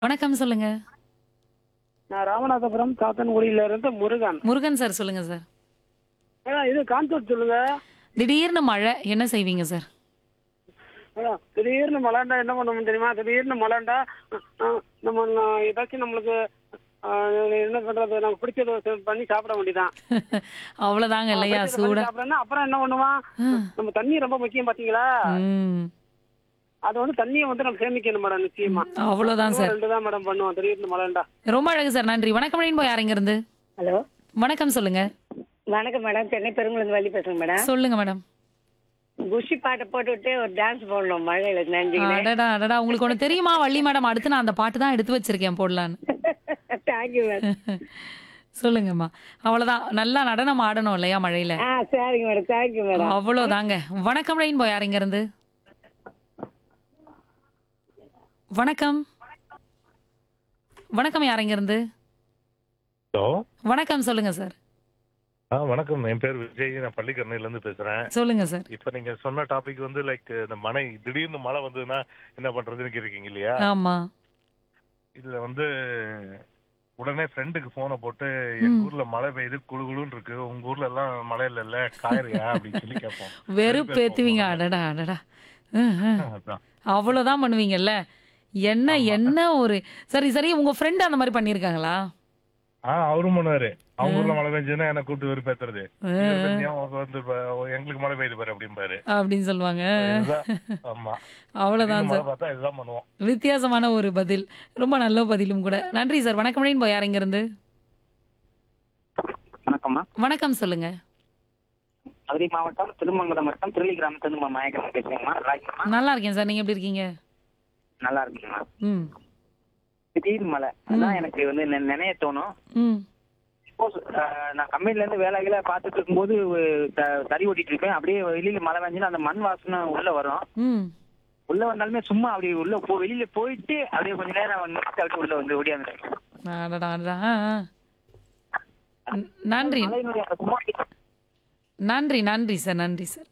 வணக்கம் சொல்லுங்க நான் ராமநாதபுரம் காத்தன்குடியில இருந்து முருகன் முருகன் சார் சொல்லுங்க சார் மேடம் இது கான்செப்ட் சொல்லுங்க திடீர்னு மழை என்ன செய்வீங்க சார் மேடம் திடீர்னு மழைண்டா என்ன பண்ணுவோம் தெரியுமா திடீர்னு மழைண்டா அஹ், நம்ம நான் ஏதாச்சும் நம்மளுக்கு அஹ், என்ன பண்றது நமக்கு பிடிச்சத செ- பண்ணி சாப்பிட வேண்டியதான் அவ்வளவுதாங்க இல்லையா பிடிச்சத பண்ணி சூடா சாப்பிடணும்னா அப்புறம் என்ன பண்ணுவான் நம்ம தண்ணி ரொம்ப முக்கியம் பாத்தீங்களா ம் அது வந்து தண்ணியை வந்து நம்ம சேமிக்கணும் மேடம் நிச்சயமா அவ்வளவுதான் சார் ரெண்டு தான் மேடம் பண்ணுவோம் திடீர்னு மழைண்டா ரொம்ப அழகு சார் நன்றி வணக்கம் ரெயின்போ யாருங்க இருந்து ஹலோ வணக்கம் சொல்லுங்க வணக்கம் மேடம் சென்னை பெருங்குளந்து வள்ளி பேசுறேங்க மேடம் சொல்லுங்க மேடம் குஷி பாட்டை போட்டுவிட்டு ஒரு டான்ஸ் போடணும் மழையில நன்றிங்களே அடடா அடடா உங்களுக்கு ஒண்ணு தெரியுமா வள்ளி மேடம் அடுத்து நான் அந்த பாட்டு தான் எடுத்து வச்சிருக்கேன் போடலான்னு தேங்க்யூ மேடம் சொல்லுங்கம்மா அவ்வளவுதான் நல்லா நடனம் ஆடணும் இல்லையா மழையில ஆ சரிங்க மேடம் தேங்க்யூ மேடம் அவ்வளவுதாங்க வணக்கம் ரெயின்போ யாருங்க இருந்து வணக்கம் வணக்கம் யாருங்க இருந்து ஹலோ வணக்கம் சொல்லுங்க சார் ஆ வணக்கம் என் பேர் விஜய் நான் பள்ளிக்கரணையில இருந்து பேசுறேன் சொல்லுங்க சார் இப்ப நீங்க சொன்ன டாபிக் வந்து லைக் இந்த மழை திடீர்னு மழை வந்ததுன்னா என்ன பண்றதுன்னு கேட்குறீங்க இல்லையா ஆமா இதுல வந்து உடனே ஃப்ரெண்டுக்கு போனை போட்டு எங்க ம். ஊர்ல மழை பெய்யுது குளு குளுன்னு இருக்கு உங்க ஊர்ல எல்லாம் மழை இல்ல காயறியா அப்படின்னு சொல்லி கேட்போம் வெறுப்பேத்துவீங்க அடடா அடடா ம், ம். அதான். அவ்வளவுதான் பண்ணுவீங்கல்ல என்ன என்ன ஒரு சரி சரி உங்க ஃப்ரெண்ட் அந்த மாதிரி பண்ணிருக்காங்களா ஆ அவரும் பண்ணுவாரு அவங்க ஊர்ல மழை பெஞ்சதுன்னா என்ன கூப்பிட்டு வெறுப்பேத்துறது ம். அவங்க வந்து இப்ப எங்களுக்கு மழை பெய்யுது பாரு அப்படிம்பாரு அப்படின்னு சொல்லுவாங்க இதுதான். ஆமா அவ்வளவுதான் மழை சார் பார்த்தா இதுதான் பண்ணுவோம் வித்தியாசமான ஒரு பதில் ரொம்ப நல்ல பதிலும் கூட நன்றி சார் வணக்கம் ரெயின்போ யாருங்க இருந்து வணக்கம்மா வணக்கம் சொல்லுங்க மதுரை மாவட்டம் திருமங்கலம் வட்டம் திருளி கிராமத்திலிருந்து மா- மயக்கம் பேசுறேங்கம்மா நல்லா இருக்கீங்கம்மா நல்லா இருக்கேன் சார் நீங்க எப்படி இருக்கீங்க நல்லா இருக்குங்கம்மா ம் திடீர் மழை அதான் எனக்கு வந்து நெ- நினைய தோணும் ம் சப்போஸ் நான் கம்பெனில இருந்து வேலைகளை பார்த்துட்டு இருக்கும்போது த- தறி ஓட்டிட்டு இருப்பேன் அப்படியே வெளியில மழை பெஞ்சுன்னா அந்த மண் வாசனை உள்ள வரும் ம் உள்ள வந்தாலுமே சும்மா அப்படி உள்ள போ வெளியில போயிட்டு அப்படியே கொஞ்ச நேரம் நிறுத்தி அப்படியே உள்ள வந்து ஓடியாந்துருக்கேன் அடடா, அடடா. ஆ, ஆ. ந- நன்றி மழையினுடைய அந்த சும்மா நன்றி நன்றி சார் நன்றி சார்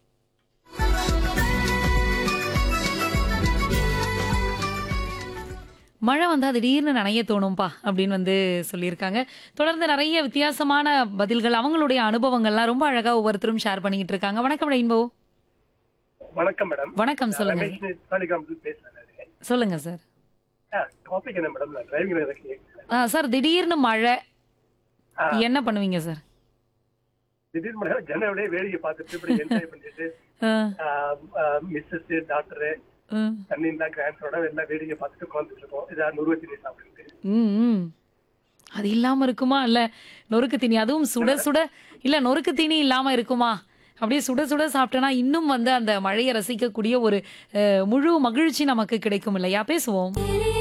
மழை வந்தா திடீர்னு நனைய தோணும்பா அப்படின்னு வந்து சொல்லியிருக்காங்க தொடர்ந்து நிறைய வித்தியாசமான பதில்கள் அவங்களுடைய அனுபவங்கள்லாம் ரொம்ப அழகா ஒவ்வொருத்தரும் ஷேர் பண்ணிக்கிட்டு இருக்காங்க வணக்கம் ரெயின்போ வணக்கம் மேடம் வணக்கம் சொல்லுங்க ரமேஷ் சாலிகிராமத்துல பேசுறேன் சொல்லுங்க சார் டாபிக் என்ன மேடம் நான் டிரைவிங் எனக்கு ஆ, சார் திடீர்னு மழை என்ன பண்ணுவீங்க சார் திடீர் மழை ஜன்னவிலே வேடிக்கை பார்த்துட்டு இப்படி என்ஜாய் பண்ணிட்டு ஆ, மிஸ்ஸஸ் டாக்டர் ஆ. தண்ணிந்தா கிராண்ட்ஸோட எல்லாம் வேடிக்கை பார்த்துட்டு உட்காந்துட்டு இருக்கோம் இதா நுருவத்தி நீர் சாப்பிட்டு ம் ம். அது இல்லாம இருக்குமா இல்ல நொறுக்கு தீனி அதுவும் சுட சுட இல்ல நொறுக்கு தீனி இல்லாம இருக்குமா அப்படியே சுட சுட சாப்பிட்டோன்னா இன்னும் வந்து அந்த மழையை ரசிக்கக்கூடிய ஒரு அஹ், முழு மகிழ்ச்சி நமக்கு கிடைக்கும் இல்லையா பேசுவோம்